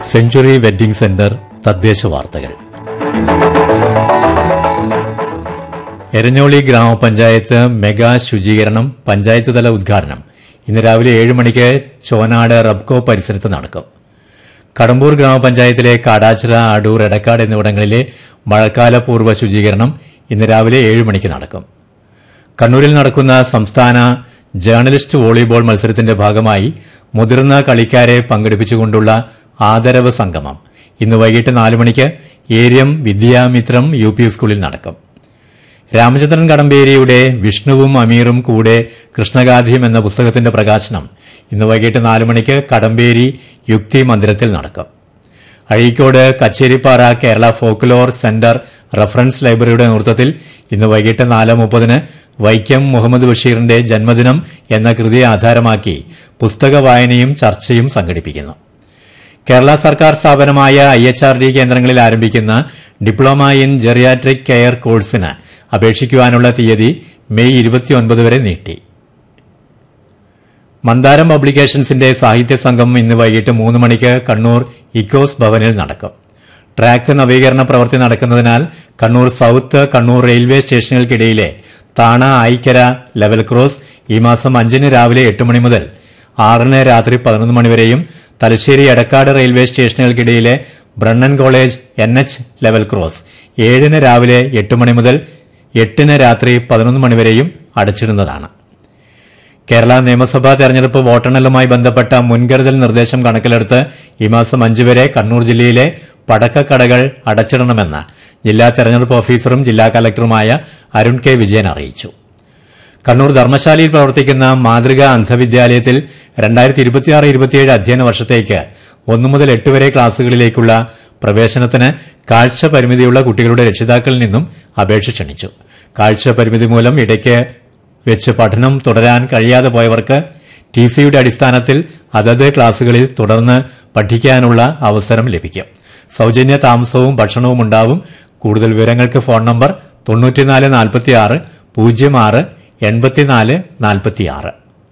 century wedding centre തദ്ദേശ വാർത്തകൾ എരഞ്ഞോളി ഗ്രാമപഞ്ചായത്ത് മെഗാ ശുചീകരണം പഞ്ചായത്ത് തല ഉദ്ഘാടനം ഇന്ന് രാവിലെ ഏഴ് മണിക്ക് ചോനാട് റബ്കോ പരിസരത്ത് നടക്കും കടമ്പൂർ ഗ്രാമപഞ്ചായത്തിലെ കാടാച്ചിറ അടൂർ എടക്കാട് എന്നിവിടങ്ങളിലെ മഴക്കാല പൂർവ്വ ശുചീകരണം ഇന്ന് രാവിലെ ഏഴ് മണിക്ക് നടക്കും കണ്ണൂരിൽ നടക്കുന്ന സംസ്ഥാന ജേർണലിസ്റ്റ് വോളിബോൾ മത്സരത്തിന്റെ ഭാഗമായി മുതിർന്ന കളിക്കാരെ പങ്കെടുപ്പിച്ചുകൊണ്ടുള്ള ആദരവ് സംഗമം ഇന്ന് വൈകിട്ട് നാല് മണിക്ക് ഏരിയം വിദ്യാമിത്രം യു പി സ്കൂളിൽ നടക്കും രാമചന്ദ്രൻ കടമ്പേരിയുടെ വിഷ്ണുവും അമീറും കൂടെ കൃഷ്ണഗാന്ധിയും എന്ന പുസ്തകത്തിന്റെ പ്രകാശനം ഇന്ന് വൈകിട്ട് നാല് മണിക്ക് കടമ്പേരി യുക്തി മന്ദിരത്തിൽ നടക്കും Azhikode Kacheripara Kerala folklore centre reference ലൈബ്രറിയുടെ നേതൃത്വത്തിൽ ഇന്ന് വൈകിട്ട് നാല് മുപ്പതിന് വൈക്കം മുഹമ്മദ് ബഷീറിന്റെ ജന്മദിനം എന്ന കൃതിയെ ആധാരമാക്കി പുസ്തക വായനയും ചർച്ചയും സംഘടിപ്പിക്കുന്നു കേരള സർക്കാർ സ്ഥാപനമായ ഐ എച്ച് ആർ ഡി കേന്ദ്രങ്ങളിൽ ആരംഭിക്കുന്ന ഡിപ്ലോമ ഇൻ ജെറിയാട്രിക് കെയർ കോഴ്സിന് അപേക്ഷിക്കുവാനുള്ള തീയതി മെയ് ഇരുപത്തിയൊൻപത് വരെ നീട്ടി മന്ദാരം പബ്ലിക്കേഷൻസിന്റെ സാഹിത്യ സംഘം ഇന്ന് വൈകിട്ട് മൂന്ന് മണിക്ക് കണ്ണൂർ ഇക്കോസ് ഭവനിൽ നടക്കും ട്രാക്ക് നവീകരണ പ്രവൃത്തി നടക്കുന്നതിനാൽ കണ്ണൂർ സൌത്ത് കണ്ണൂർ റെയിൽവേ സ്റ്റേഷനുകൾക്കിടയിലെ താണ ആയിക്കര ലെവൽ ക്രോസ് ഈ മാസം അഞ്ചിന് രാവിലെ എട്ട് മണി മുതൽ ആറിന് രാത്രി പതിനൊന്ന് മണിവരെയും തലശ്ശേരി എടക്കാട് റെയിൽവേ സ്റ്റേഷനുകൾക്കിടയിലെ Brennan college N H level cross ഏഴിന് രാവിലെ എട്ട് മണി മുതൽ എട്ടിന് രാത്രി പതിനൊന്ന് മണിവരെയും അടച്ചിടുന്നതാണ് കേരള നിയമസഭാ തെരഞ്ഞെടുപ്പ് വോട്ടെണ്ണലുമായി ബന്ധപ്പെട്ട മുൻകരുതൽ നിർദ്ദേശം കണക്കിലെടുത്ത് ഈ മാസം അഞ്ച് വരെ കണ്ണൂർ ജില്ലയിലെ പടക്കക്കടകൾ അടച്ചിടണമെന്ന് ജില്ലാ തെരഞ്ഞെടുപ്പ് ഓഫീസറും ജില്ലാ കലക്ടറുമായ അരുൺ കെ വിജയൻ അറിയിച്ചു കണ്ണൂർ ധർമ്മശാലയിൽ പ്രവർത്തിക്കുന്ന മാതൃകാ അന്ധവിദ്യാലയത്തിൽ രണ്ടായിരത്തി ഇരുപത്തിയാറ് ഇരുപത്തിയേഴ് അധ്യയന വർഷത്തേക്ക് ഒന്നു മുതൽ എട്ട് വരെ ക്ലാസുകളിലേക്കുള്ള പ്രവേശനത്തിന് കാഴ്ച പരിമിതിയുള്ള കുട്ടികളുടെ രക്ഷിതാക്കളിൽ നിന്നും അപേക്ഷ ക്ഷണിച്ചു കാഴ്ച പരിമിതി മൂലം ഇടയ്ക്ക് വെച്ച് പഠനം തുടരാൻ കഴിയാതെ പോയവർക്ക് ടി സിയുടെ അടിസ്ഥാനത്തിൽ അതത് ക്ലാസുകളിൽ തുടർന്ന് പഠിക്കാനുള്ള അവസരം ലഭിക്കും സൌജന്യ താമസവും ഭക്ഷണവും ഉണ്ടാവും കൂടുതൽ വിവരങ്ങൾക്ക് ഫോൺ നമ്പർ തൊണ്ണൂറ്റിനാല് നാൽപ്പത്തിയാറ് പൂജ്യം ആറ് എൺപത്തിനാല് നാൽപ്പത്തിയാറ്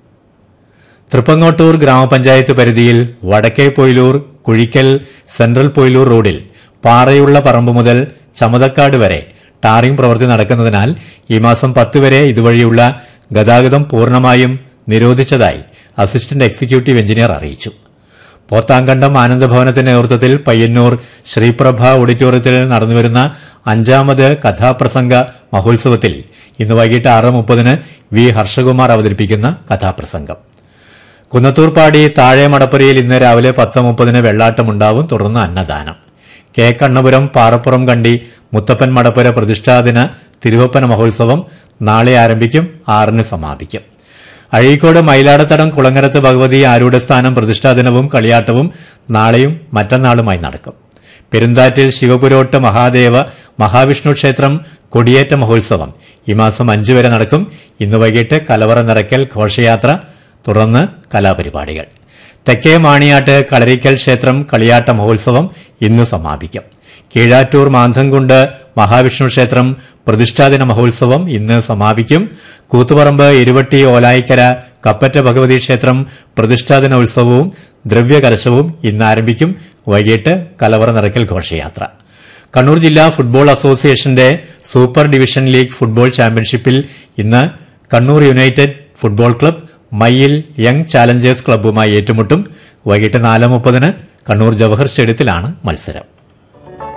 തൃപ്പങ്ങോട്ടൂർ ഗ്രാമപഞ്ചായത്ത് പരിധിയിൽ വടക്കേ പൊയിലൂർ കുഴിക്കൽ സെൻട്രൽ പൊയിലൂർ റോഡിൽ പാറയുള്ള പറമ്പ് മുതൽ ചമതക്കാട് വരെ ടാറിംഗ് പ്രവൃത്തി നടക്കുന്നതിനാൽ ഈ മാസം പത്ത് വരെ ഇതുവഴിയുള്ള ഗതാഗതം പൂർണ്ണമായും നിരോധിച്ചതായി അസിസ്റ്റന്റ് എക്സിക്യൂട്ടീവ് എഞ്ചിനീയർ അറിയിച്ചു പോത്താങ്കണ്ടം ആനന്ദഭവനത്തിന്റെ നേതൃത്വത്തിൽ പയ്യന്നൂർ ശ്രീപ്രഭ ഓഡിറ്റോറിയത്തിൽ നടന്നുവരുന്ന അഞ്ചാമത് കഥാപ്രസംഗ മഹോത്സവത്തിൽ ഇന്ന് വൈകിട്ട് ആറ് മുപ്പതിന് വി ഹർഷകുമാർ അവതരിപ്പിക്കുന്ന കഥാപ്രസംഗം കുന്നത്തൂർപ്പാടി താഴെ മടപ്പുരയിൽ ഇന്ന് രാവിലെ പത്ത് മുപ്പതിന് വെള്ളാട്ടമുണ്ടാവും തുടർന്ന് അന്നദാനം കെ കണ്ണപുരം പാറപ്പുറം കണ്ടി മുത്തപ്പൻ മടപ്പുര പ്രതിഷ്ഠാദിന തിരുവപ്പന മഹോത്സവം നാളെ ആരംഭിക്കും ആറിന് സമാപിക്കും അഴീക്കോട് മയിലാടത്തടം കുളങ്ങരത്ത് ഭഗവതി ആരൂഢസ്ഥാനം പ്രതിഷ്ഠാദിനവും കളിയാട്ടവും നാളെയും മറ്റന്നാളുമായി നടക്കും പെരുന്താറ്റിൽ ശിവപുരോട്ട് മഹാദേവ മഹാവിഷ്ണു ക്ഷേത്രം കൊടിയേറ്റ മഹോത്സവം ഈ മാസം അഞ്ചു വരെ നടക്കും ഇന്ന് വൈകിട്ട് കലവറ നിറയ്ക്കൽ ഘോഷയാത്ര തുടർന്ന് കലാപരിപാടികൾ തെക്കേ മാണിയാട്ട് കളരിക്കൽ ക്ഷേത്രം കളിയാട്ട മഹോത്സവം ഇന്ന് സമാപിക്കും കീഴാറ്റൂർ മാന്തംകുണ്ട് മഹാവിഷ്ണു ക്ഷേത്രം പ്രതിഷ്ഠാദിന മഹോത്സവം ഇന്ന് സമാപിക്കും കൂത്തുപറമ്പ് ഇരുവട്ടി ഓലായിക്കര കപ്പറ്റ ഭഗവതി ക്ഷേത്രം പ്രതിഷ്ഠാദിന ഉത്സവവും ദ്രവ്യകലശവും ഇന്ന് ആരംഭിക്കും വൈകിട്ട് കലവറ നിറയ്ക്കൽ ഘോഷയാത്ര കണ്ണൂർ ജില്ലാ ഫുട്ബോൾ അസോസിയേഷന്റെ സൂപ്പർ ഡിവിഷൻ ലീഗ് ഫുട്ബോൾ ചാമ്പ്യൻഷിപ്പിൽ ഇന്ന് Kannur united football club Mayyil young challengers ക്ലബ്ബുമായി ഏറ്റുമുട്ടും വൈകിട്ട് നാല് മുപ്പതിന് കണ്ണൂർ ജവഹർ സ്റ്റേഡിയത്തിലാണ് മത്സരം